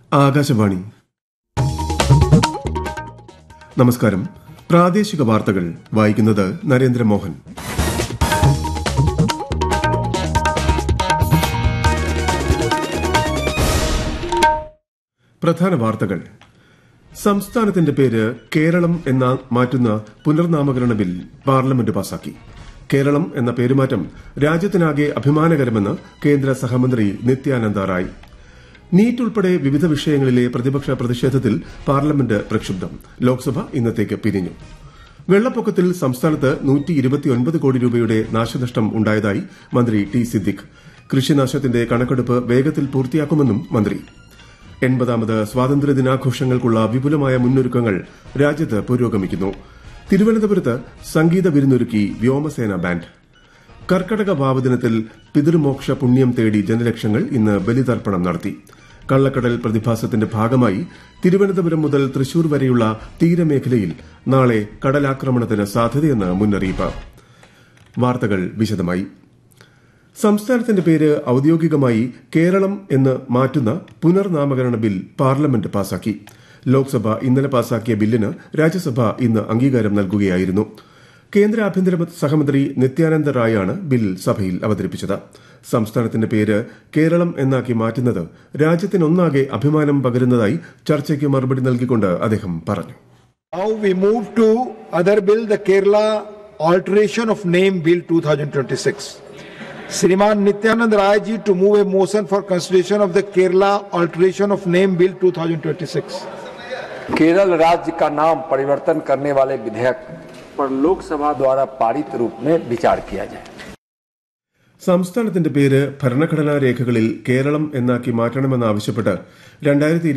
ആകാശവാണി നമസ്കാരം പ്രാദേശിക വാർത്തകൾ വായിക്കുന്നത് നരേന്ദ്രമോഹൻ പ്രധാന വാർത്തകൾ സംസ്ഥാനത്തിന്റെ പേര് കേരളം എന്ന മാറ്റുന്ന പുനർനാമകരണ ബിൽ പാർലമെന്റ് പാസാക്കി കേരളം എന്ന പേരുമാറ്റം രാജ്യത്തിനാകെ അഭിമാനകരമെന്ന് കേന്ദ്ര സഹമന്ത്രി നിത്യാനന്ദ റായ് നീറ്റ് ഉൾപ്പെടെ വിവിധ വിഷയങ്ങളിലെ പ്രതിപക്ഷ പ്രതിഷേധത്തിൽ പാർലമെന്റ് പ്രക്ഷുബ്ധം ലോക്സഭ ഇന്നത്തേക്ക് പിരിഞ്ഞു വെള്ളപ്പൊക്കത്തിൽ സംസ്ഥാനത്ത് കോടി രൂപയുടെ നാശനഷ്ടം ഉണ്ടായതായി മന്ത്രി ടി സിദ്ദിഖ് കൃഷിനാശത്തിന്റെ കണക്കെടുപ്പ് വേഗത്തിൽ പൂർത്തിയാക്കുമെന്നും മന്ത്രി എൺപതാമത് സ്വാതന്ത്ര്യദിനാഘോഷങ്ങൾക്കുള്ള വിപുലമായ മുന്നൊരുക്കങ്ങൾ രാജ്യത്ത് പുരോഗമിക്കുന്നു തിരുവനന്തപുരത്ത് സംഗീത വിരുന്നൊരുക്കി വ്യോമസേന ബാൻഡ് കർക്കടക വാവുദിനത്തിൽ പിതൃമോക്ഷ പുണ്യം തേടി ജനലക്ഷങ്ങൾ ഇന്ന് ബലിതർപ്പണം നടത്തി കള്ളക്കടൽ പ്രതിഭാസത്തിന്റെ ഭാഗമായി തിരുവനന്തപുരം മുതൽ തൃശൂർ വരെയുള്ള തീരമേഖലയിൽ നാളെ കടലാക്രമണത്തിന് സാധ്യതയെന്ന് മുന്നറിയിപ്പ് വാർത്തകൾ വിശദമായി സംസ്ഥാനത്തിന്റെ പേര് ഔദ്യോഗികമായി കേരളം എന്ന് മാറ്റുന്ന പുനർനാമകരണ ബിൽ പാർലമെന്റ് പാസാക്കി ലോക്സഭ ഇന്നലെ പാസാക്കിയ ബില്ലിന് രാജ്യസഭ ഇന്ന് അംഗീകാരം നൽകുകയായിരുന്നു കേന്ദ്ര ആഭ്യന്തര സഹമന്ത്രി നിത്യാനന്ദ റായാണ് ബിൽ സഭയിൽ അവതരിപ്പിച്ചത് സംസ്ഥാനത്തിന്റെ പേര് കേരളം എന്നാക്കി മാറ്റുന്നത് രാജ്യത്തിനൊന്നാകെ അഭിമാനം പകരുന്നതായി ചർച്ചയ്ക്ക് മറുപടി നൽകിക്കൊണ്ട് അദ്ദേഹം പറഞ്ഞു Now we move to other bill, the Kerala Alteration of Name Bill 2026. Sriman Nityanand Rai ji to move a motion for consideration of the Kerala Alteration of Name Bill 2026. Kerala राज्य का नाम परिवर्तन करने वाले विधेयक पर लोकसभा द्वारा पारित रूप में विचार किया जाए സംസ്ഥാനത്തിന്റെ പേര് ഭരണഘടനാ രേഖകളിൽ കേരളം എന്നാക്കി മാറ്റണമെന്നാവശ്യപ്പെട്ട് രണ്ടായിരത്തി